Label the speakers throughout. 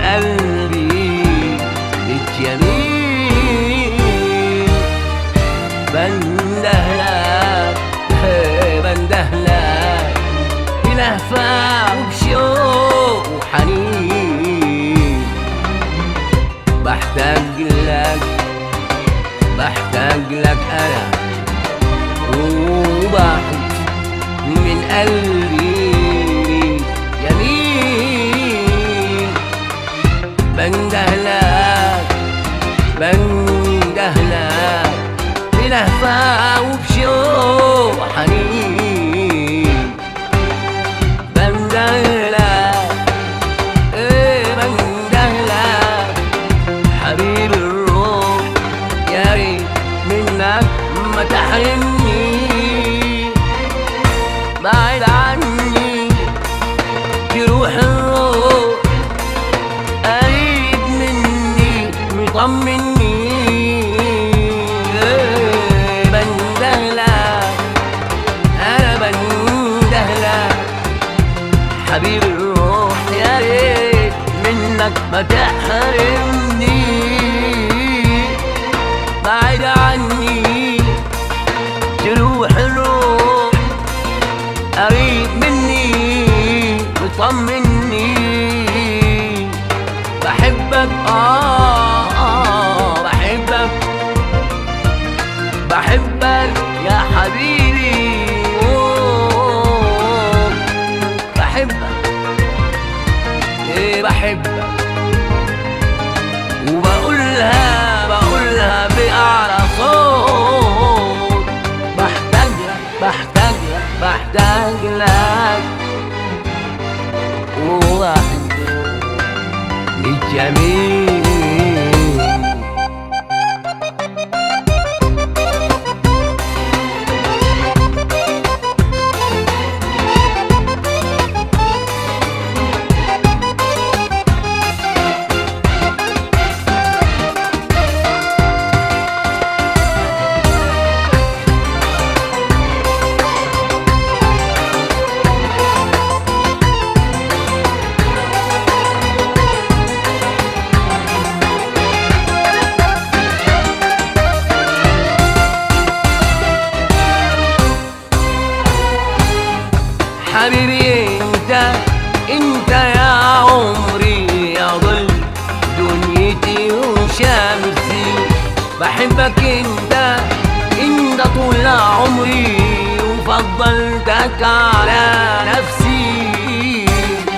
Speaker 1: قلبي بالجميل بندهلك إيه بندهلك بلهفة وبشوق وحنين بحتاج لك بحتاج لك أنا وبحب من قلبي يمين بندهلك بندهلك بلهفة وبشوق حنين بندهلك ايه بندهلك حبيب الروح يا ريت منك ما تحرمني بعد عني تروح الروح قريب مني مطمني إيه بندهلك انا بندهلك حبيب الروح يا ريت منك ما تحرمني بعد عني تروح الروح قريب مني وطمني بحبك آه, آه بحبك بحبك يا حبيبي أوه بحبك ايه بحبك وبقولها بقولها بأعلى صوت بحتاج لك بحتاج لك بحتاج لك وواحد للجميل حبيبي انت انت يا عمري يا ظل دنيتي وشمسي بحبك انت انت طول عمري وفضلتك على نفسي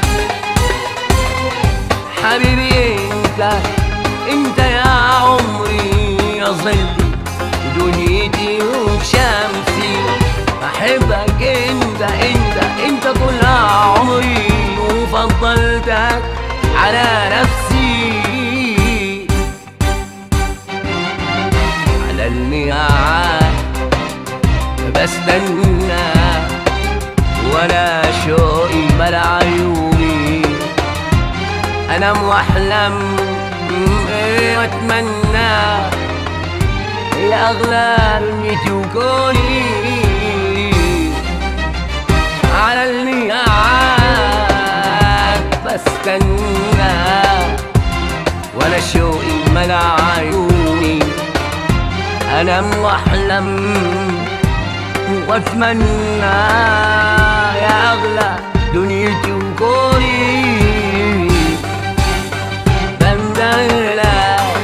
Speaker 1: حبيبي انت انت يا عمري يا ظلي دنيتي وشمسي بحبك انت انت انت طول عمري وفضلتك على نفسي على الميعاد بستنى وانا شوقي ملا عيوني انام واحلم إيه واتمنى يا اغلى دنيتي وكوني على الميعاد بستنى وانا شوقي ملا عيوني انام واحلم واتمنى يا اغلى دنيتي وكوني بندهلك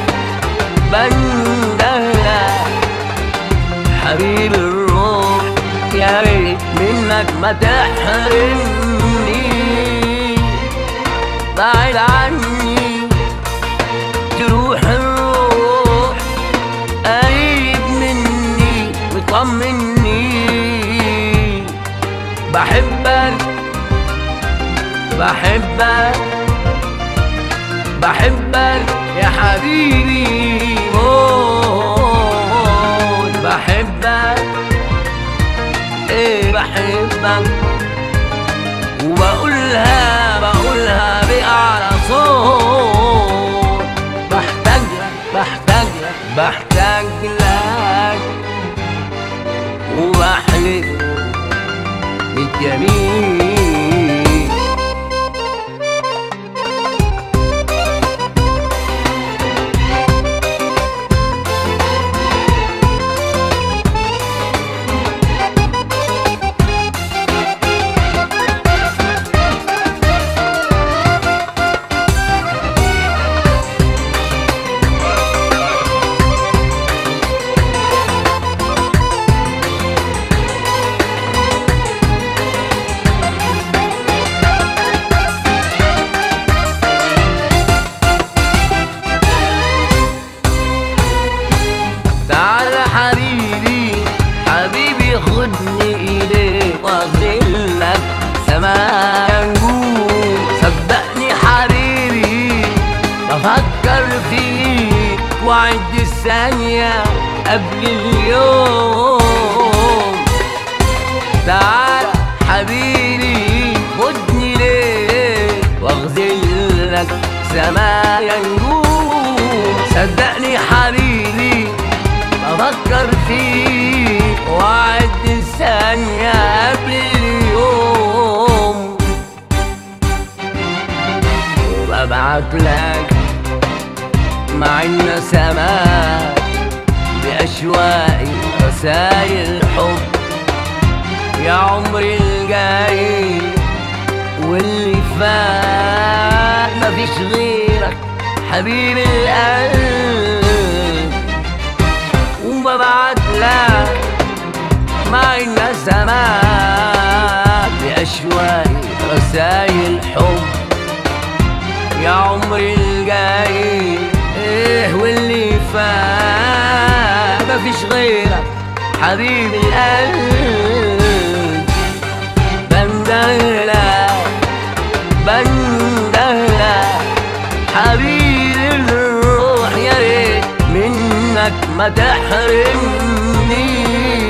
Speaker 1: بندهلك حبيب الروح يا ريت منك ما تحرمني بعد عني تروح الروح قريب مني وطمني بحبك بحبك بحبك يا حبيبي موت بحبك ايه بحبك وبقولها بقولها بأعلى صوت بحتاج لك بحتاج لك بحتاج لك وبحلف بالجميل بفكر فيك وعد الثانية قبل اليوم تعال حبيبي خدني ليه واغزلك سمايا نجوم صدقني حبيبي بفكر فيك وعد الثانية قبل اليوم وببعت لك مع النسمات بأشواقي رسايل حب يا عمري الجاي واللي فات مفيش غيرك حبيب القلب وببعت لك مع النسمات بأشواقي رسايل حب يا عمري الجاي ايه واللي فات مفيش غيرك حبيب القلب بندهلك بندهلك حبيب الروح يا ريت منك ما تحرمني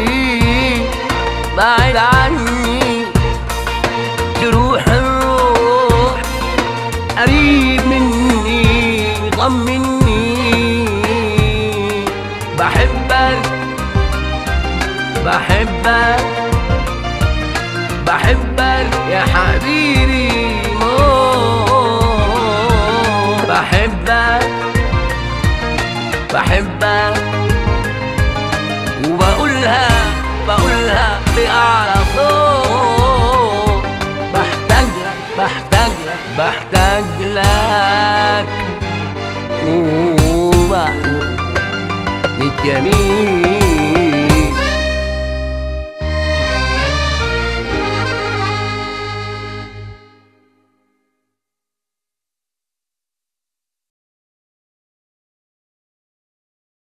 Speaker 1: بعد عني تروح الروح قريب مني طمني بحبك بحبك